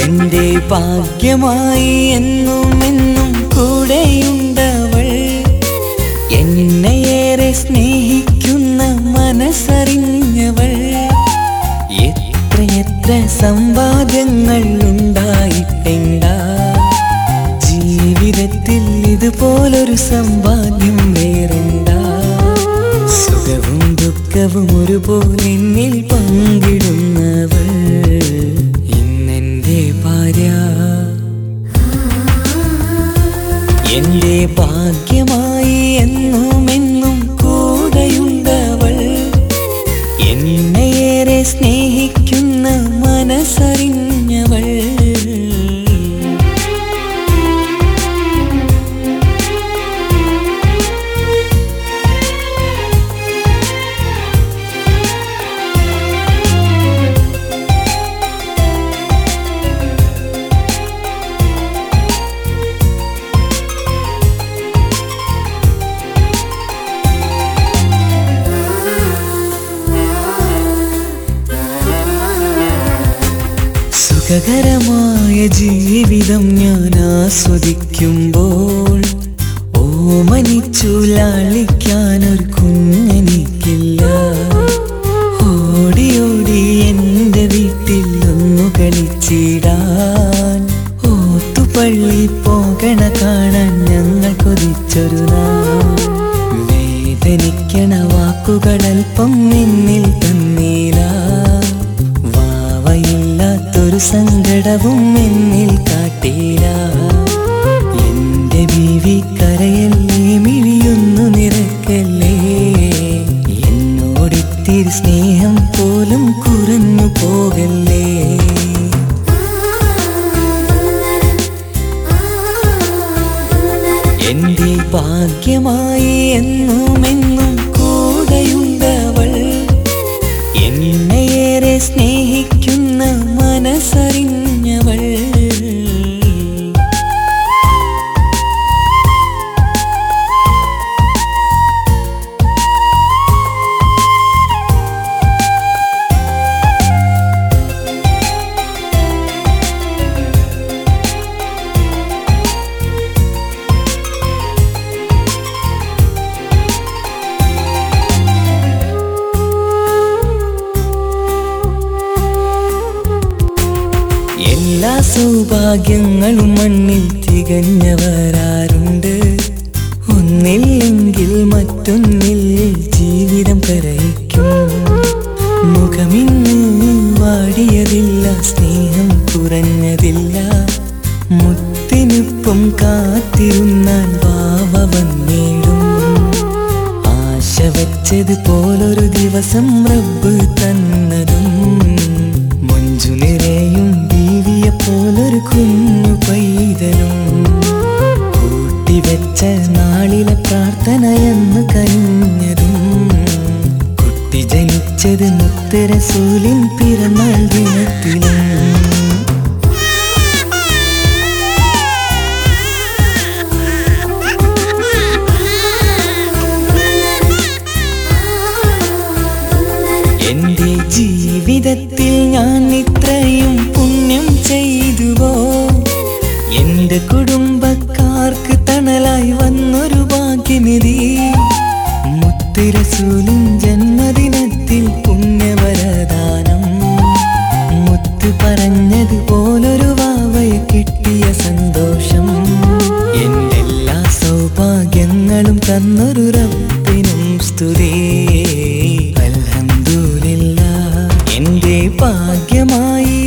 എന്റെ ഭാഗ്യമായി എന്നും എന്നും കൂടെയുണ്ടവൾ എന്നെയേറെ സ്നേഹിക്കുന്ന മനസ്സറിഞ്ഞവൾ എത്രയെത്ര സമ്പാദ്യങ്ങൾ ഉണ്ടായിട്ടെന്താ ജീവിതത്തിൽ ഇതുപോലൊരു സമ്പാദ്യം വേറെന്താ സുഖവും ദുഃഖവും ഒരുപോലെ എന്നിൽ പങ്കിടുന്നവൾ ഇന്നെന്റെ ഭാര്യ എന്റെ ഭാഗ്യമായി എന്നും എന്നും കൂടെയുണ്ടവൾ എന്നെയേറെ സ്നേഹിക്കുന്ന മനസ്സറിഞ്ഞവൾ സുഖകരമായ ജീവിതം ഞാൻ ആസ്വദിക്കുമ്പോൾ ഓമനിച്ചു ലാളിക്കാൻ ഒരു കുഞ്ഞെനിക്കില്ല ഓടി ഓടി എൻ്റെ വീട്ടിൽ ഒന്നു കളിച്ചിടാൻ ഓത്തുപള്ളി പോകണ കാണാൻ ഞങ്ങൾ കൊതിച്ചൊരു നാൾ വേദനിക്കണ വാക്കുകളൽപ്പം നിന്നിൽ തന്നീല വാവയില്ലാത്തൊരു സങ്കടവും എന്നിൽ കാട്ടീല എന്റെ ബീവി കരയല്ലേ മിഴിയൊന്നു നിറക്കല്ലേ എന്നോടിത്തിരി സ്നേഹം പോലും കുറഞ്ഞു പോകല്ലേ എന്റെ ഭാഗ്യമായി എന്നും എന്നും കൂടെയുണ്ടവൾ എന്നെയേറെ സ്നേഹിക്കുന്ന മനസ്സറിഞ്ഞവൾ എല്ലാ സൗഭാഗ്യങ്ങളും മണ്ണിൽ തികഞ്ഞവരാരുണ്ട് ഒന്നില്ലെങ്കിൽ മറ്റൊന്നിൽ ജീവിതം കരയിക്കും മുഖമിന്ന് വാടിയതില്ല സ്നേഹം കുറഞ്ഞതില്ല മുത്തിനൊപ്പം കാത്തിരുന്നാൽ വാവ വന്നേടും ആശ വെച്ചത് പോലൊരു ദിവസം റബ്ബ് തന്നതും മഞ്ജു നിറയും ബീവിയെ പോലൊരു കുഞ്ഞു പൈതലും കൂട്ടിവെച്ച നാളിലെ പ്രാർത്ഥനയെന്ന് കഴിഞ്ഞതും കുട്ടി ജനിച്ചത് മുത്തരസൂലിൻ പിറന്നാൾ ദിനത്തിലും എന്റെ ജീവിതത്തിൽ ഞാൻ ഇത്രയും പുണ്യം ചെയ്തുവോ എന്റെ കുടുംബക്കാർക്ക് തണലായി വന്നൊരു ഭാഗ്യനിധി മുത്തുരസൂലിൻ ജന്മദിനത്തിൽ പുണ്യവരദാനം മുത്ത് പറഞ്ഞത് പോലൊരു വാവയെ കിട്ടിയ സന്തോഷം എന്റെ എല്ലാ സൗഭാഗ്യങ്ങളും തന്നൊരു റബ്ബിനും സ്തുതി അൽഹംദുലില്ലാ എന്റെ ഭാഗ്യമായി